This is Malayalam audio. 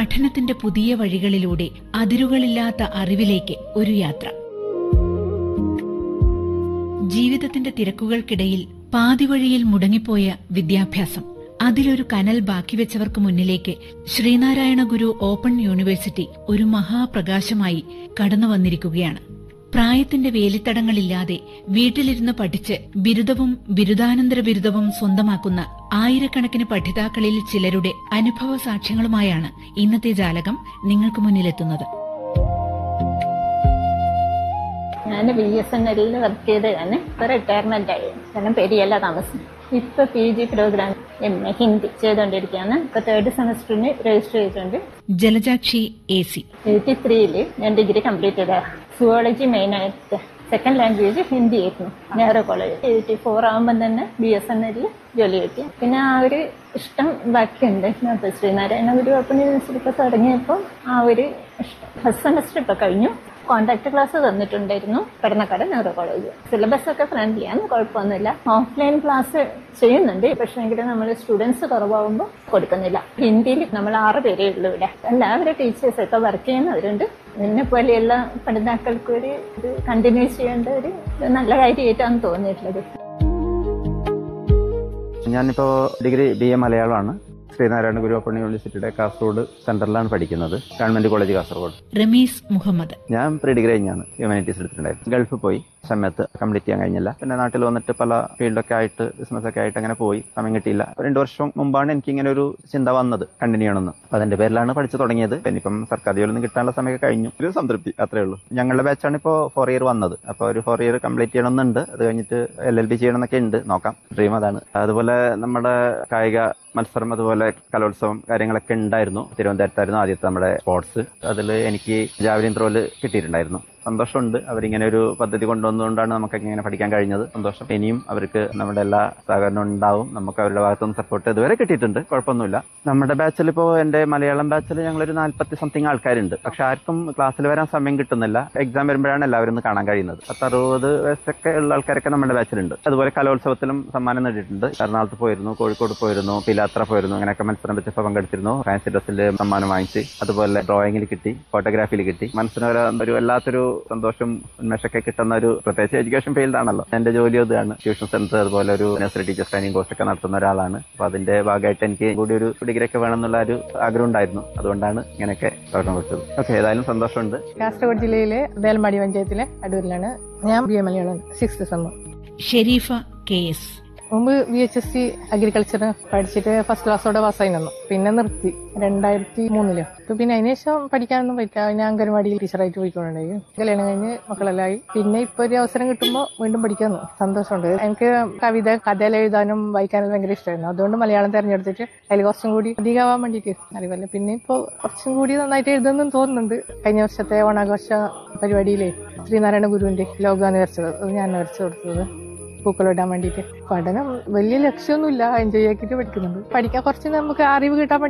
പഠനത്തിന്റെ പുതിയ വഴികളിലൂടെ അതിരുകളില്ലാത്ത അറിവിലേക്ക് ഒരു യാത്ര ജീവിതത്തിന്റെ തിരക്കുകൾക്കിടയിൽ പാതിവഴിയിൽ മുടങ്ങിപ്പോയ വിദ്യാഭ്യാസം അതിലൊരു കനൽ ബാക്കി വെച്ചവർക്ക് മുന്നിലേക്ക് ശ്രീനാരായണ ഗുരു ഓപ്പൺ യൂണിവേഴ്സിറ്റി ഒരു മഹാപ്രകാശമായി കടന്നു വന്നിരിക്കുകയാണ് പ്രായത്തിന്റെ വേലിത്തടങ്ങളില്ലാതെ വീട്ടിലിരുന്ന് പഠിച്ച് ബിരുദവും ബിരുദാനന്തര ബിരുദവും സ്വന്തമാക്കുന്ന ആയിരക്കണക്കിന് പഠിതാക്കളിൽ ചിലരുടെ അനുഭവ സാക്ഷ്യങ്ങളുമായാണ് ഇന്നത്തെ ജാലകം നിങ്ങൾക്ക് മുന്നിലെത്തുന്നത് ഞാൻ ബി എസ് എൻ എല്ലിൽ വർക്ക് ചെയ്തതാണ് ഇപ്പൊ റിട്ടയർമെന്റ് ആയി കാരണം പെരിയല്ല താമസം ഇപ്പൊ P G programme M A Hindi ചെയ്തുകൊണ്ടിരിക്കുകയാണ് ഇപ്പൊ തേർഡ് സെമസ്റ്ററിന് രജിസ്റ്റർ ചെയ്തിട്ടുണ്ട് ജലജാക്ഷി എ സി എയ്റ്റി ത്രീയില് ഞാൻ ഡിഗ്രി കംപ്ലീറ്റ് ചെയ്ത സുവോളജി മെയിൻ ആയിട്ട് സെക്കൻഡ് ലാംഗ്വേജ് ഹിന്ദി ആയിരുന്നു നെഹ്റു കോളേജ് എയ്റ്റി ഫോർ ആകുമ്പോൾ തന്നെ ബി എസ് എൻ എല്ലിൽ ജോലി കിട്ടി പിന്നെ ആ ഒരു ഇഷ്ടം ബാക്കിയുണ്ട് അപ്പൊ ശ്രീനാരായണ ഗുരു ഓപ്പൺ യൂണിവേഴ്സിറ്റി ഇപ്പൊ തുടങ്ങിയപ്പോൾ ആ ഒരു ഇഷ്ടം ഫസ്റ്റ് സെമസ്റ്റർ ഇപ്പൊ കഴിഞ്ഞു കോൺടാക്ട് ക്ലാസ് തന്നിട്ടുണ്ടായിരുന്നു പഠനക്കാട് നെഹ്റു കോളേജ് സിലബസ് ഒക്കെ ഫ്രണ്ട്ലിയാണ് കുഴപ്പമൊന്നുമില്ല ഓഫ്ലൈൻ ക്ലാസ് ചെയ്യുന്നുണ്ട് പക്ഷേ എങ്കിൽ നമ്മൾ സ്റ്റുഡൻസ് കുറവാകുമ്പോൾ കൊടുക്കുന്നില്ല ഹിന്ദിയിൽ നമ്മൾ ആറ് പേരേ ഉള്ളൂ ഇവിടെ എല്ലാവരും ടീച്ചേഴ്സ് ഒക്കെ വർക്ക് ചെയ്യുന്നവരുണ്ട് എന്നെ പോലെയുള്ള പഠിതാക്കൾക്ക് ഒരു ഇത് കണ്ടിന്യൂ ചെയ്യേണ്ട ഒരു നല്ല കാര്യമായിട്ടാണ് തോന്നിയിട്ടുള്ളത് ഞാനിപ്പോൾ ഡിഗ്രി ബി എ മലയാളമാണ് ശ്രീനാരായണ ഗുരു ഓപ്പൺ യൂണിവേഴ്സിറ്റിയുടെ കാസർഗോഡ് സെന്ററിലാണ് പഠിക്കുന്നത് ഗവൺമെന്റ് കോളേജ് കാസർഗോഡ് റമീസ് മുഹമ്മദ് ഞാൻ പ്രീ ഡിഗ്രി കഴിഞ്ഞാണ് ഹ്യൂമാനിറ്റീസ് എടുത്തിട്ടുണ്ടായിരുന്നു ഗൾഫിൽ പോയി സമയത്ത് കംപ്ലീറ്റ് ചെയ്യാൻ കഴിഞ്ഞില്ല പിന്നെ നാട്ടിൽ വന്നിട്ട് പല ഫീൽഡൊക്കെ ആയിട്ട് ബിസിനസ് ഒക്കെ ആയിട്ട് അങ്ങനെ പോയി സമയം കിട്ടിയില്ല രണ്ടു വർഷം മുമ്പാണ് എനിക്ക് ഇങ്ങനെ ഒരു ചിന്ത വന്നത് കണ്ടിന്യൂ ചെയ്യണമെന്ന് അപ്പൊ അതിന്റെ പേരിലാണ് പഠിച്ചു തുടങ്ങിയത് ഇനിയിപ്പം സർക്കാർ ജോലിയൊന്നും കിട്ടാനുള്ള സമയമൊക്കെ കഴിഞ്ഞു ഒരു സംതൃപ്തി അത്രേ ഉള്ളൂ ഞങ്ങളുടെ ബാച്ചാണ് ഇപ്പോൾ ഫോർ ഇയർ വന്നത് അപ്പോൾ ഒരു ഫോർ ഇയർ കംപ്ലീറ്റ് ചെയ്യണമെന്നുണ്ട് അത് കഴിഞ്ഞിട്ട് എൽ എൽ ബി ചെയ്യണമെന്നൊക്കെ ഉണ്ട് നോക്കാം ഡ്രീം അതാണ് അതുപോലെ നമ്മുടെ കായിക മത്സരം അതുപോലെ കലോത്സവം കാര്യങ്ങളൊക്കെ ഉണ്ടായിരുന്നു തിരുവനന്തപുരത്തായിരുന്നു ആദ്യത്തെ നമ്മുടെ സ്പോർട്സ് അതിൽ എനിക്ക് ജാവലിൻ ത്രോല് കിട്ടിയിട്ടുണ്ടായിരുന്നു സന്തോഷമുണ്ട് അവരിങ്ങനെ ഒരു പദ്ധതി കൊണ്ടുവന്നുകൊണ്ടാണ് നമുക്ക് ഇങ്ങനെ പഠിക്കാൻ കഴിഞ്ഞത് സന്തോഷം ഇനിയും അവർക്ക് നമ്മുടെ എല്ലാ സഹകരണവും ഉണ്ടാവും നമുക്ക് അവരുടെ ഭാഗത്തുനിന്ന് സപ്പോർട്ട് ഇതുവരെ കിട്ടിയിട്ടുണ്ട് കുഴപ്പമൊന്നുമില്ല നമ്മുടെ ബാച്ചിൽ ഇപ്പോൾ എൻ്റെ മലയാളം ബാച്ചിൽ ഞങ്ങളൊരു നാൽപ്പത്തി സംതിങ് ആൾക്കാരുണ്ട് പക്ഷെ ആർക്കും ക്ലാസ്സിൽ വരാൻ സമയം കിട്ടുന്നില്ല എക്സാം വരുമ്പോഴാണ് എല്ലാവരും ഒന്ന് കാണാൻ കഴിയുന്നത് പത്ത് അറുപത് വയസ്സൊക്കെ ഉള്ള ആൾക്കാരൊക്കെ നമ്മുടെ ബാച്ചിലുണ്ട് അതുപോലെ കലോത്സവത്തിലും സമ്മാനം നേടിയിട്ടുണ്ട് എറണാകുളത്ത് പോയിരുന്നു കോഴിക്കോട് പോയിരുന്നു പിലാത്ര പോയിരുന്നു അങ്ങനെയൊക്കെ മത്സരം വെച്ചപ്പോൾ പങ്കെടുത്തിരുന്നു ഫാൻസി ഡ്രസ്സിൽ സമ്മാനം വാങ്ങിച്ച് അതുപോലെ ഡ്രോയിങ്ങിൽ കിട്ടി ഫോട്ടോഗ്രാഫിയിൽ കിട്ടി മനസ്സിന് ഒരു ഒരു വല്ലാത്തൊരു സന്തോഷം ഉന്മേഷമൊക്കെ കിട്ടുന്ന ഒരു പ്രത്യേകിച്ച് എഡ്യൂക്കേഷൻ ഫീൽഡ് ആണല്ലോ എന്റെ ജോലി അതാണ് ട്യൂഷൻ സെന്റർ അതുപോലെ ഒരു നഴ്സറി ടീച്ചർ ട്രെയിനിങ് കോഴ്സ് ഒക്കെ നടത്തുന്ന ഒരാളാണ് അപ്പൊ അതിന്റെ ഭാഗമായിട്ട് എനിക്ക് കൂടി ഒരു ഡിഗ്രി ഒക്കെ വേണമെന്നുള്ള ഒരു ആഗ്രഹം ഉണ്ടായിരുന്നു അതുകൊണ്ടാണ് ഇങ്ങനെയൊക്കെ തുടക്കം വെച്ചത് ഓക്കെ ഏതായാലും സന്തോഷമുണ്ട് കാസർഗോഡ് ജില്ലയിലെ വേൽമാടി പഞ്ചായത്തിലെ അടൂരിലാണ് ഞാൻ B A Malayalam sixth sem Sherifa K S മുമ്പ് B H S C agriculture പഠിച്ചിട്ട് ഫസ്റ്റ് ക്ലാസ്സോടെ പാസ്സായി നിന്നു പിന്നെ നിർത്തി രണ്ടായിരത്തി മൂന്നില് അപ്പൊ പിന്നെ അതിനുശേഷം പഠിക്കാനൊന്നും പറ്റില്ല ഞാൻ അംഗൻവാടിയിൽ ടീച്ചറായിട്ട് പോയിക്കൊണ്ടായി കല്യാണം കഴിഞ്ഞ് മക്കളെല്ലാം ആയി പിന്നെ ഇപ്പൊ ഒരു അവസരം കിട്ടുമ്പോൾ വീണ്ടും പഠിക്കാന്നു സന്തോഷമുണ്ട് എനിക്ക് കവിത കഥയിൽ എഴുതാനും വായിക്കാനും ഭയങ്കര ഇഷ്ടമായിരുന്നു അതുകൊണ്ട് മലയാളം തിരഞ്ഞെടുത്തിട്ട് അതിൽ കുറച്ചും കൂടി അധികമാവാൻ വേണ്ടിയിട്ട് അതുപോലെ പിന്നെ ഇപ്പോൾ കുറച്ചും കൂടി നന്നായിട്ട് എഴുതുന്നു തോന്നുന്നുണ്ട് കഴിഞ്ഞ വർഷത്തെ ഓണാഘോഷ പരിപാടിയിലെ ശ്രീനാരായണ ഗുരുവിന്റെ ലോകാന്ന് വരച്ചത് അത് ഞാൻ വരച്ചു കൊടുത്തത് പൂക്കളിടാൻ വേണ്ടിയിട്ട് പഠനം വലിയ ലക്ഷ്യമൊന്നുമില്ല എൻജോയ് ആക്കിയിട്ട് പഠിക്കുന്നുണ്ട് പഠിക്കാൻ കുറച്ച് നമുക്ക് അറിവ് കിട്ടാൻ വേണ്ടി